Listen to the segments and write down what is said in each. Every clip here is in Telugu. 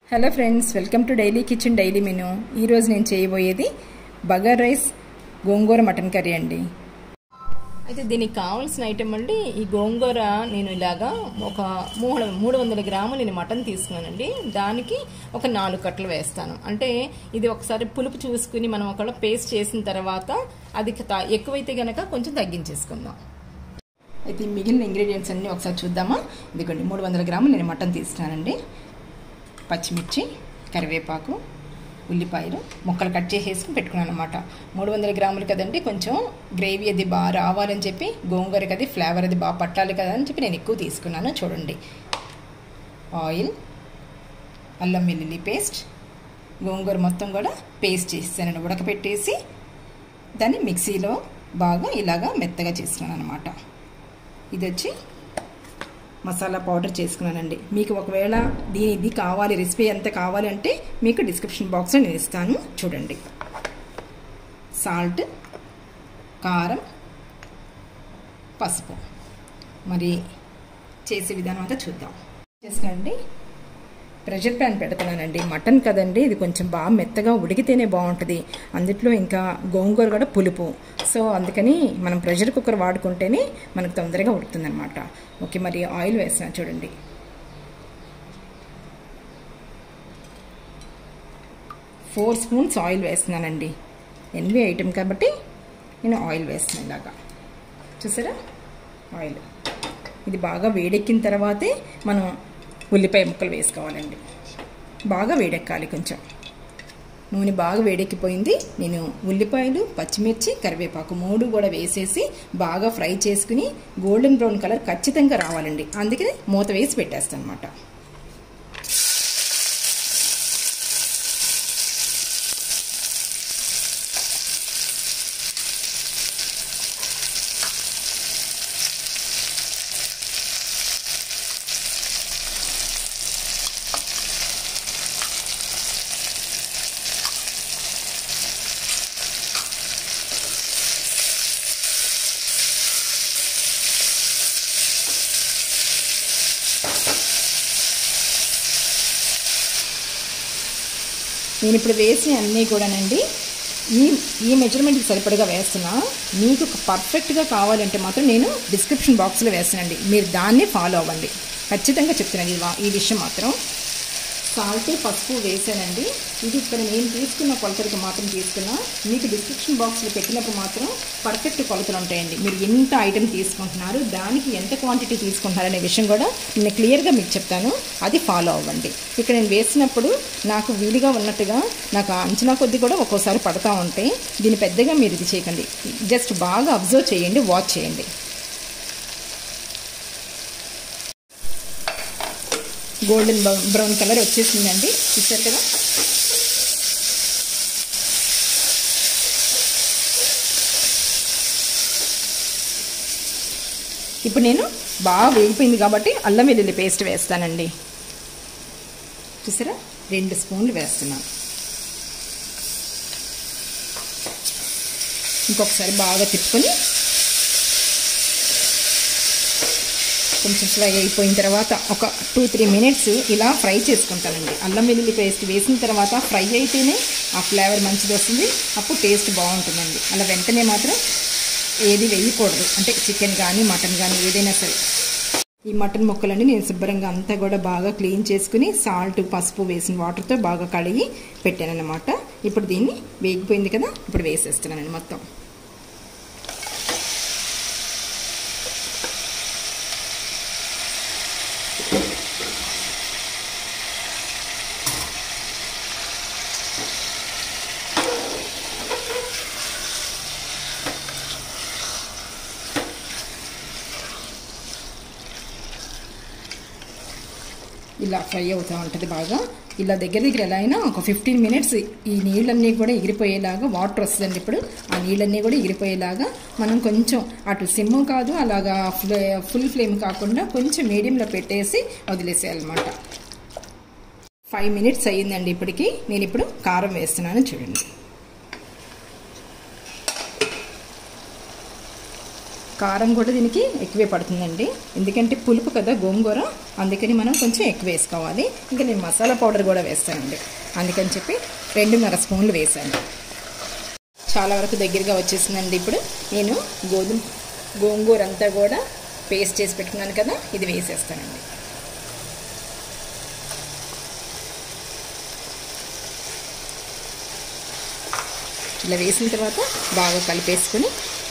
hello friends welcome to daily kitchen daily menu ఈరోజు నేను చేయబోయేది bagara rice gongura mutton curry అండి అయితే దీనికి కావాల్సిన ఐటెం అండి ఈ గోంగూర నేను ఇలాగా ఒక మూడు మూడు వందల గ్రాములు నేను మటన్ తీసుకున్నానండి దానికి ఒక నాలుగు కట్టలు వేస్తాను అంటే ఇది ఒకసారి పులుపు చూసుకుని మనం ఒకవేళ పేస్ట్ చేసిన తర్వాత అది త- ఎక్కువైతే గనక కొంచెం తగ్గించేసుకుందాం అయితే ఈ మిగిలిన ఇంగ్రీడియంట్స్ అన్నీ ఒకసారి చూద్దామా ఇదిగోండి మూడు వందల గ్రాములు నేను మటన్ తీసుకున్నానండి పచ్చిమిర్చి కరివేపాకు ఉల్లిపాయలు ముక్కలు కట్ చేసేసుకుని పెట్టుకున్నాను అనమాట మూడు వందల గ్రాములు కదండి కొంచెం గ్రేవీ అది బాగా రావాలని చెప్పి గోంగూరకి అది ఫ్లేవర్ అది బాగా పట్టాలి కదా అని చెప్పి నేను ఎక్కువ తీసుకున్నాను చూడండి ఆయిల్ అల్లం వెల్లుల్లి పేస్ట్ గోంగూర మొత్తం కూడా పేస్ట్ చేసాను ఉడకపెట్టేసి దాన్ని మిక్సీలో బాగా ఇలాగా మెత్తగా చేసుకున్నాను అనమాట ఇది వచ్చి మసాలా పౌడర్ చేసుకున్నానండి మీకు ఒకవేళ దీని ఇది కావాలి రెసిపీ ఎంత కావాలి అంటే మీకు డిస్క్రిప్షన్ బాక్స్లో నేను ఇస్తాను చూడండి సాల్ట్ కారం పసుపు మరి చేసే విధానం అంతా చూద్దాం చేసుకోండి ప్రెషర్ ప్యాన్ పెడుతున్నానండి మటన్ కదండి ఇది కొంచెం బాగా మెత్తగా ఉడికితేనే బాగుంటుంది అందుట్లో ఇంకా గోంగూర కూడా పులుపు సో అందుకని మనం ప్రెషర్ కుక్కర్ వాడుకుంటేనే మనకు తొందరగా ఉడుకుతుంది అనమాట ఓకే మరి ఆయిల్ వేసిన చూడండి ఫోర్ స్పూన్స్ ఆయిల్ వేస్తున్నానండి ఎన్వి ఐటెం కాబట్టి నేను ఆయిల్ వేస్తున్నాను ఇలాగా చూసారా ఆయిల్ ఇది బాగా వేడెక్కిన తర్వాతే మనం ఉల్లిపాయ ముక్కలు వేసుకోవాలండి బాగా వేడెక్కాలి కొంచెం నూనె బాగా వేడెక్కిపోయింది నేను ఉల్లిపాయలు పచ్చిమిర్చి కరివేపాకు మూడు కూడా వేసేసి బాగా ఫ్రై చేసుకుని గోల్డెన్ బ్రౌన్ కలర్ ఖచ్చితంగా రావాలండి అందుకని మూత వేసి పెట్టేస్తాను అనమాట నేను ఇప్పుడు వేసిన అన్నీ కూడానండి ఈ ఈ మెజర్మెంట్కి సరిపడగా వేస్తున్నా మీకు పర్ఫెక్ట్గా కావాలంటే మాత్రం నేను డిస్క్రిప్షన్ బాక్స్లో వేస్తానండి మీరు దాన్ని ఫాలో అవ్వండి ఖచ్చితంగా చెప్తున్నాను ఈ వా- ఈ విషయం మాత్రం సాల్ట్ పసుపు వేసానండి ఇది ఇక్కడ నేను తీసుకున్న కొలతలకు మాత్రం తీసుకున్నా మీకు డిస్క్రిప్షన్ బాక్స్లో పెట్టినప్పుడు మాత్రం పర్ఫెక్ట్ కొలతలు ఉంటాయండి మీరు ఎంత ఐటెం తీసుకుంటున్నారు దానికి ఎంత క్వాంటిటీ తీసుకుంటున్నారు అనే విషయం కూడా నేను క్లియర్గా మీకు చెప్తాను అది ఫాలో అవ్వండి ఇక్కడ నేను వేసినప్పుడు నాకు వీలుగా ఉన్నట్టుగా నాకు ఆ అంచనా కొద్దీ కూడా ఒక్కోసారి పడతా ఉంటాయి దీన్ని పెద్దగా మీరు ఇది చేయకండి జస్ట్ బాగా అబ్జర్వ్ చేయండి వాచ్ చేయండి గోల్డెన్ బ్రౌన్ కలర్ వచ్చేసిందండి చూసారు కదా ఇప్పుడు నేను బాగా వేగిపోయింది కాబట్టి అల్లం వెల్లుల్లి పేస్ట్ వేస్తానండి చూసారా రెండు స్పూన్లు వేస్తున్నాను ఇంకొకసారి బాగా తిప్పుకొని కొంచెం ఫ్రై అయిపోయిన తర్వాత ఒక టూ త్రీ మినిట్స్ ఇలా ఫ్రై చేసుకుంటానండి అల్లం వెల్లుల్లి పేస్ట్ వేసిన తర్వాత ఫ్రై అయితేనే ఆ ఫ్లేవర్ మంచిది వస్తుంది అప్పుడు టేస్ట్ బాగుంటుందండి అలా వెంటనే మాత్రం ఏది వేయకూడదు అంటే చికెన్ కానీ మటన్ కానీ ఏదైనా సరే ఈ మటన్ ముక్కలన్నీ నేను శుభ్రంగా అంతా కూడా బాగా క్లీన్ చేసుకుని సాల్ట్ పసుపు వేసిన వాటర్తో బాగా కడిగి పెట్టానన్నమాట ఇప్పుడు దీన్ని వేగిపోయింది కదా ఇప్పుడు వేసేస్తున్నానండి మొత్తం ఇలా ఫ్రై అవుతూ ఉంటుంది బాగా ఇలా దగ్గర దగ్గర ఎలా అయినా ఒక ఫిఫ్టీన్ మినిట్స్ ఈ నీళ్ళన్నీ కూడా ఎగిరిపోయేలాగా వాటర్ వస్తుందండి ఇప్పుడు ఆ నీళ్ళన్నీ కూడా ఎగిరిపోయేలాగా మనం కొంచెం అటు సిమ్ కాదు అలాగా ఫ్లే ఫుల్ ఫ్లేమ్ కాకుండా కొంచెం మీడియంలో పెట్టేసి వదిలేసేయాలన్నమాట ఫైవ్ మినిట్స్ అయ్యిందండి ఇప్పటికి నేను ఇప్పుడు కారం వేస్తున్నాను చూడండి కారం కూడా దీనికి ఎక్కువే పడుతుందండి ఎందుకంటే పులుపు కదా గోంగూర అందుకని మనం కొంచెం ఎక్కువ వేసుకోవాలి ఇంకా నేను మసాలా పౌడర్ కూడా వేస్తానండి అందుకని చెప్పి రెండున్నర స్పూన్లు వేసాను చాలా వరకు దగ్గరగా వచ్చేసిందండి ఇప్పుడు నేను గోధుమ గోంగూర అంతా కూడా పేస్ట్ చేసి పెట్టుకున్నాను కదా ఇది వేసేస్తానండి ఇలా వేసిన తర్వాత బాగా కలిపేసుకొని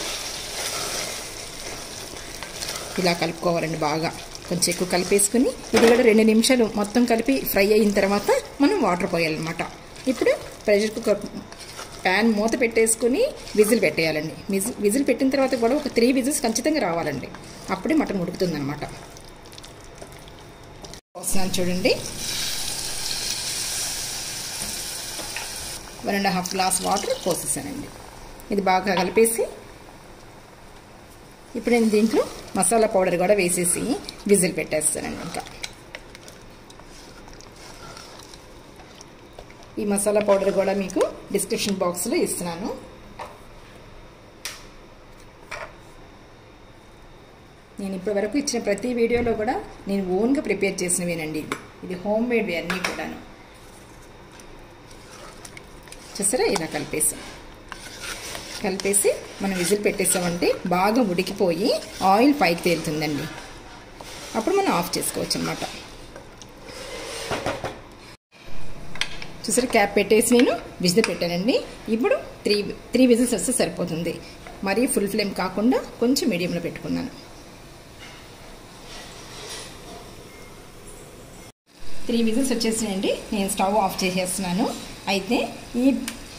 ఇలా కలుపుకోవాలండి బాగా కొంచెం ఎక్కువ కలిపేసుకుని ఇది కూడా రెండు నిమిషాలు మొత్తం కలిపి ఫ్రై అయిన తర్వాత మనం వాటర్ పోయాలన్నమాట ఇప్పుడు ప్రెషర్ కుక్కర్ ప్యాన్ మూత పెట్టేసుకుని విజిల్ పెట్టేయాలండి విజిల్ విజిల్ పెట్టిన తర్వాత కూడా ఒక త్రీ విజిల్స్ ఖచ్చితంగా రావాలండి అప్పుడే మటన్ ఉడుకుతుంది అనమాట వస్తున్నాను చూడండి one and half glass water పోసేసానండి ఇది బాగా కలిపేసి ఇప్పుడు నేను దీంట్లో మసాలా పౌడర్ కూడా వేసేసి విజిల్ పెట్టేస్తానండి ఇంకా ఈ మసాలా పౌడర్ కూడా మీకు డిస్క్రిప్షన్ బాక్స్లో ఇస్తున్నాను నేను ఇప్పటి వరకు ఇచ్చిన ప్రతి వీడియోలో కూడా నేను ఓన్గా ప్రిపేర్ చేసినవేనండి ఇది ఇది హోమ్ మేడ్వి అన్నీ కూడాను చూసారా ఇలా కలిపేసాం కలిపేసి మనం విజిల్ పెట్టేసామంటే బాగా ఉడికిపోయి ఆయిల్ పైకి తేలుతుందండి అప్పుడు మనం ఆఫ్ చేసుకోవచ్చు అనమాట చూసారా క్యాప్ పెట్టేసి నేను విజిల్ పెట్టానండి ఇప్పుడు త్రీ త్రీ విజిల్స్ వస్తే సరిపోతుంది మరీ ఫుల్ ఫ్లేమ్ కాకుండా కొంచెం మీడియంలో పెట్టుకున్నాను త్రీ విజిల్స్ వచ్చేసినాయండి నేను స్టవ్ ఆఫ్ చేసేస్తున్నాను అయితే ఈ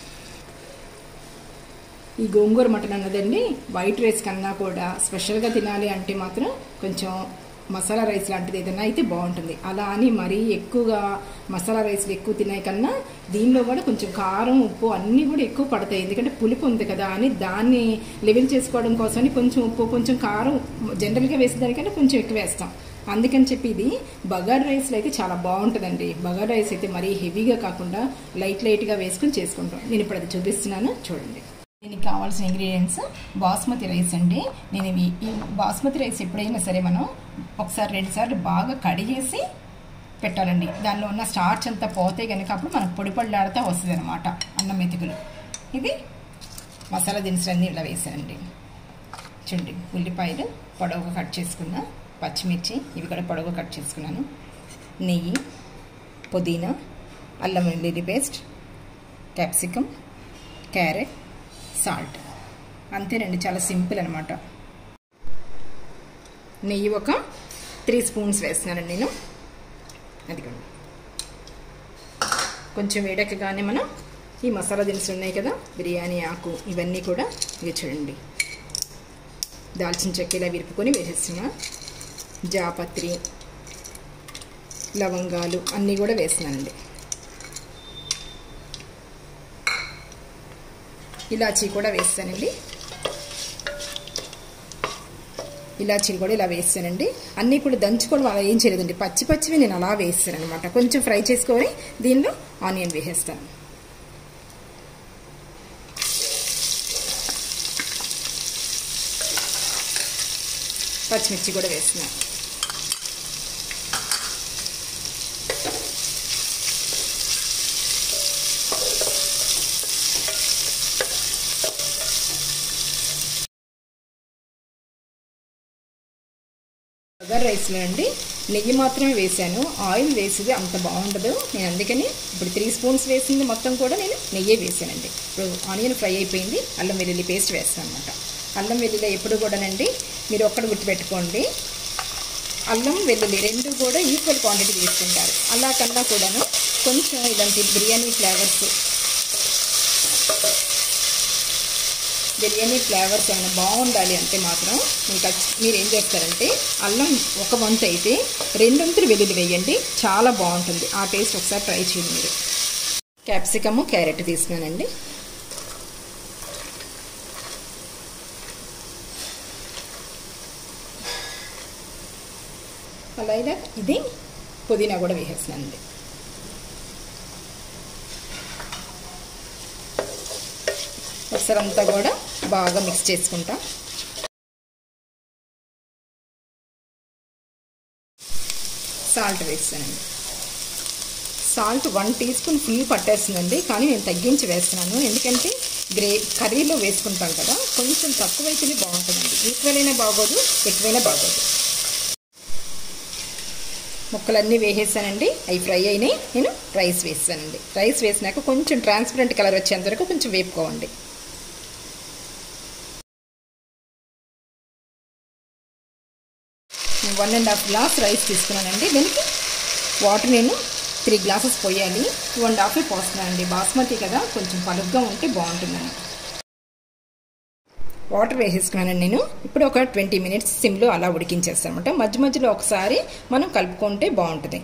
ఈ గోంగూర మటన్ అన్నదండి వైట్ రైస్ కన్నా కూడా స్పెషల్గా తినాలి అంటే మాత్రం కొంచెం మసాలా రైస్ లాంటిది ఏదైనా అయితే బాగుంటుంది అలా అని మరీ ఎక్కువగా మసాలా రైస్లు ఎక్కువ తినే కన్నా దీనిలో కూడా కొంచెం కారం ఉప్పు అన్నీ కూడా ఎక్కువ పడతాయి ఎందుకంటే పులుపు ఉంది కదా అని దాన్ని లెవెల్ చేసుకోవడం కోసమని కొంచెం ఉప్పు కొంచెం కారం జనరల్గా వేసేదానికంటే కొంచెం ఎక్కువ వేస్తాం అందుకని చెప్పి ఇది బగార్ రైస్లో అయితే చాలా బాగుంటుందండి బగార్ రైస్ అయితే మరీ హెవీగా కాకుండా లైట్ లైట్గా వేసుకుని చేసుకుంటాం నేను ఇప్పుడు అది చూపిస్తున్నాను చూడండి దీనికి కావాల్సిన ఇంగ్రీడియంట్స్ బాస్మతి రైస్ అండి నేను ఇవి ఈ బాస్మతి రైస్ ఎప్పుడైనా సరే మనం ఒకసారి రెండు సార్లు బాగా కడిగేసి పెట్టాలండి దానిలో ఉన్న స్టార్చ్ అంతా పోతే కనుక అప్పుడు మనకు పొడి పొడిలాడుతూ వస్తుంది అనమాట అన్నం మెతుకులు ఇది మసాలా దినుసులన్నీ ఇలా వేసానండి చూడండి ఉల్లిపాయలు పొడవుగా కట్ చేసుకున్నా పచ్చిమిర్చి ఇవి కూడా పొడవుగా కట్ చేసుకున్నాను నెయ్యి పుదీనా అల్లం వెల్లుల్లి పేస్ట్ క్యాప్సికమ్ క్యారెట్ సాల్ట్ అంతేనండి చాలా సింపుల్ అనమాట నెయ్యి ఒక త్రీ స్పూన్స్ వేస్తున్నానండి నేను అదిగోండి కొంచెం వేడెక్కగానే మనం ఈ మసాలా దినుసులు ఉన్నాయి కదా బిర్యానీ ఆకు ఇవన్నీ కూడా ఇవి చూడండి దాల్చిన చెక్క ఇలా విరుపుకొని వేసేస్తున్నా జాపత్రి లవంగాలు అన్నీ కూడా వేస్తున్నానండి ఇలాచీ కూడా వేస్తానండి ఇలాచీలు కూడా ఇలా వేస్తానండి అన్నీ కూడా దంచుకోవడం అలా ఏం చేయలేదండి పచ్చి పచ్చివి నేను అలా వేస్తాను అనమాట కొంచెం ఫ్రై చేసుకొని దీనిలో ఆనియన్ వేసేస్తాను పచ్చిమిర్చి కూడా వేస్తున్నాను బగర్ రైస్లో అండి నెయ్యి మాత్రమే వేసాను ఆయిల్ వేసేది అంత బాగుండదు నేను అందుకని ఇప్పుడు త్రీ స్పూన్స్ వేసింది మొత్తం కూడా నేను నెయ్యే వేసానండి ఇప్పుడు ఆనియన్ ఫ్రై అయిపోయింది అల్లం వెల్లుల్లి పేస్ట్ వేస్తాను అనమాట అల్లం వెల్లుల్లి ఎప్పుడు కూడానండి మీరు ఒక్కడ గుర్తుపెట్టుకోండి అల్లం వెల్లుల్లి రెండు కూడా ఈక్వల్ క్వాంటిటీ తీసుకుంటారు అలా కన్నా కూడాను కొంచెం ఇలాంటి బిర్యానీ ఫ్లేవర్స్ బిర్యానీ ఫ్లేవర్స్ ఏమైనా బాగుండాలి అంటే మాత్రం మీకు మీరు ఏం చేస్తారంటే అల్లం ఒక వంతు అయితే రెండొంతులు వెల్లుల్లి వేయండి చాలా బాగుంటుంది ఆ టేస్ట్ ఒకసారి ట్రై చేయండి మీరు క్యాప్సికము క్యారెట్ తీసుకున్నానండి అలాగే ఇది పుదీనా కూడా వేసేస్తున్నానండి ఒకసారి అంతా కూడా బాగా మిక్స్ చేసుకుంటాం సాల్ట్ వేస్తానండి salt one teaspoon full పట్టేస్తుందండి కానీ నేను తగ్గించి వేస్తున్నాను ఎందుకంటే గ్రే కర్రీలో వేసుకుంటాం కదా కొంచెం తక్కువైతేనే బాగుంటుందండి ఈక్వల్ అయినా బాగోదు ఎక్కువైనా బాగోదు ముక్కలన్నీ వేసేసానండి అవి ఫ్రై అయినాయి నేను రైస్ వేసానండి రైస్ వేసినాక కొంచెం ట్రాన్స్పరెంట్ కలర్ వచ్చేంత వరకు కొంచెం వేపుకోండి one and half glass rice తీసుకున్నానండి దీనికి వాటర్ నేను త్రీ గ్లాసెస్ పోయాలి టూ అండ్ హాఫ్ పోస్తున్నానండి బాస్మతి కదా కొంచెం పలుగ్గా ఉంటే బాగుంటుందని వాటర్ వేసేసుకున్నానండి నేను ఇప్పుడు ఒక ట్వంటీ మినిట్స్ సిమ్లో అలా ఉడికించేస్తాను అనమాట మధ్య మధ్యలో ఒకసారి మనం కలుపుకుంటే బాగుంటుంది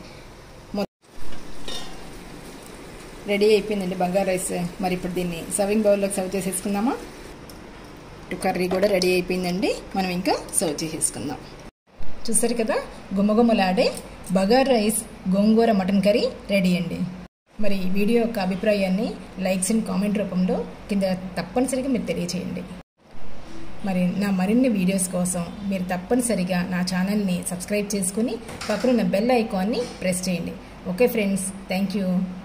రెడీ అయిపోయిందండి బంగారు రైస్ మరి ఇప్పుడు దీన్ని సర్వింగ్ బౌల్లోకి సర్వ్ చేసేసుకుందామా ఇటు కర్రీ కూడా రెడీ అయిపోయిందండి మనం ఇంకా సర్వ్ చేసేసుకుందాం చూసారు కదా గుమ్మగుమ్మలాడే bagara rice gongura mutton curry ready అండి మరి ఈ వీడియో యొక్క అభిప్రాయాన్ని లైక్స్ అండ్ కామెంట్ రూపంలో కింద తప్పనిసరిగా మీరు తెలియచేయండి మరి నా మరిన్ని వీడియోస్ కోసం మీరు తప్పనిసరిగా నా ఛానల్ని సబ్స్క్రైబ్ చేసుకుని పక్కనున్న బెల్ ఐకాన్ని ప్రెస్ చేయండి ఓకే ఫ్రెండ్స్ థ్యాంక్ యూ